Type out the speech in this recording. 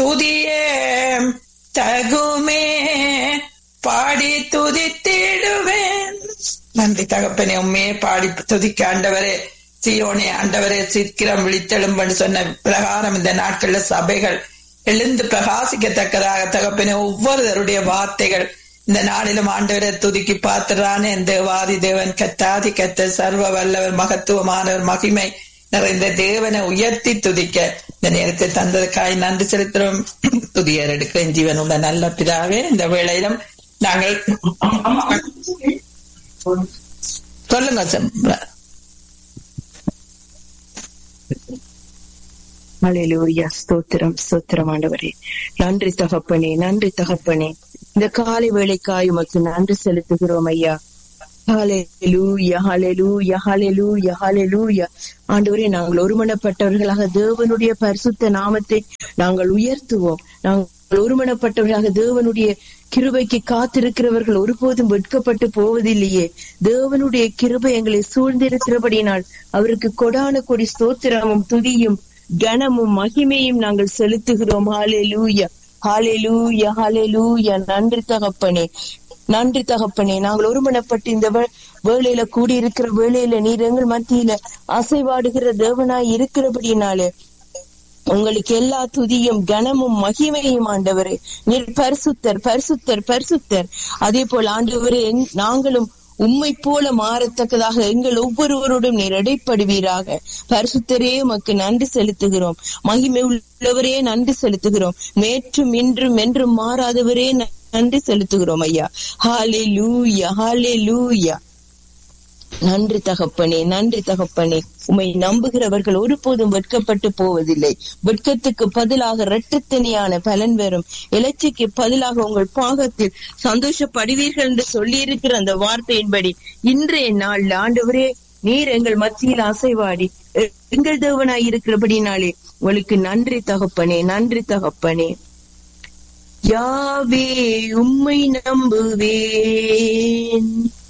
துதியே தகுமே பாடி துதித்திடுவேன் நன்றி தகப்பனே உண்மையே பாடி துதிக்க ஆண்டவரே சியோனே ஆண்டவரே சீக்கிரம் விழித்தெழும்பன்னு சொன்ன பிரகாரம் இந்த நாட்கள்ல சபைகள் எழுந்து பிரகாசிக்கத்தக்கதாக தகப்பனே ஒவ்வொருவருடைய வார்த்தைகள் இந்த நாளிலும் ஆண்டவரை துதிக்கி பார்த்துறானே இந்த வாதி தேவன் கத்தாதி கத்த சர்வ வல்லவர் மகத்துவமானவர் மகிமை நிறைந்த தேவனை உயர்த்தி துதிக்க இந்த நேரத்தை தந்ததுக்காய் நன்றி செலுத்துறோம் துதியர் எடுக்க ஜீவன் உள்ள நல்ல பிதாவே இந்த வேளையிலும் நாங்கள் சொல்லுங்க சார் அலையிலூயா ஸ்தோத்திரம் ஸ்தோத்திரம் ஆண்டவரே நன்றி தகப்பனே நன்றி தகப்பனே இந்த காலை வேளைக்காய் உமக்கு நன்றி செலுத்துகிறோம் ஐயா ஹalleluya hallelujah hallelujah hallelujah ஆண்டவரே நாங்கள் ஒருமனப்பட்டவர்களாக தேவனுடைய பரிசுத்த நாமத்தை நாங்கள் உயர்த்துவோம் நாங்கள் ஒருமனப்பட்டவர்களாக தேவனுடைய கிருபைக்கு காத்திருக்கிறவர்கள் ஒருபோதும் வெட்கப்பட்டு போவதில்லையே தேவனுடைய கிருபை எங்களை சூழ்ந்திருக்கிறபடியினால் அவருக்கு கொடான கொடி ஸ்தோத்திரமும் துதியும் கனமும் மகிமையும் நாங்கள் செலுத்துகிறோம் ஹalleluya ஹalleluya ஹalleluya நன்றி தகப்பனே நன்றி தகப்பனே நாங்கள் ஒருமனப்பட்டு இந்த வேளையில கூடியிருக்கிற வேளையில நீர் எங்கள் மத்தியில அசைவாடுகிற தேவனாய் இருக்கிறபடினாலே உங்களுக்கு எல்லா துதியும் கனமும் மகிமையும் ஆண்டவரே நீர் பரிசுத்தர் பரிசுத்தர் பரிசுத்தர் அதே போல் ஆண்டவரே நாங்களும் உம்மை போல மாறத்தக்கதாக எங்கள் ஒவ்வொருவரோடும் நீர் இடைப்படுவீராக பரிசுத்தரே உமக்கு நன்றி செலுத்துகிறோம் மகிமை உள்ளவரே நன்றி செலுத்துகிறோம் நேற்றும் இன்றும் என்றும் மாறாதவரே நன்றி செலுத்துகிறோம் ஐயா ஹாலே லூயா ஹாலே லூயா நன்றி தகப்பனே நன்றி தகப்பனே உமை நம்புகிறவர்கள் ஒருபோதும் வெட்கப்பட்டு போவதில்லை வெட்கத்துக்கு பதிலாக இரட்டத்தனியான பலன் பெறும் இலச்சிக்கு பதிலாக உங்கள் பாகத்தில் சந்தோஷப்படுவீர்கள் என்று சொல்லியிருக்கிற அந்த வார்த்தையின்படி இன்றைய நாள் ஆண்டவரே நீர் எங்கள் மத்தியில் அசைவாடி எங்கள் தேவனாய் இருக்கிறபடினாலே உங்களுக்கு நன்றி தகப்பனே நன்றி தகப்பனே யாவே உம்மை நம்புவேன்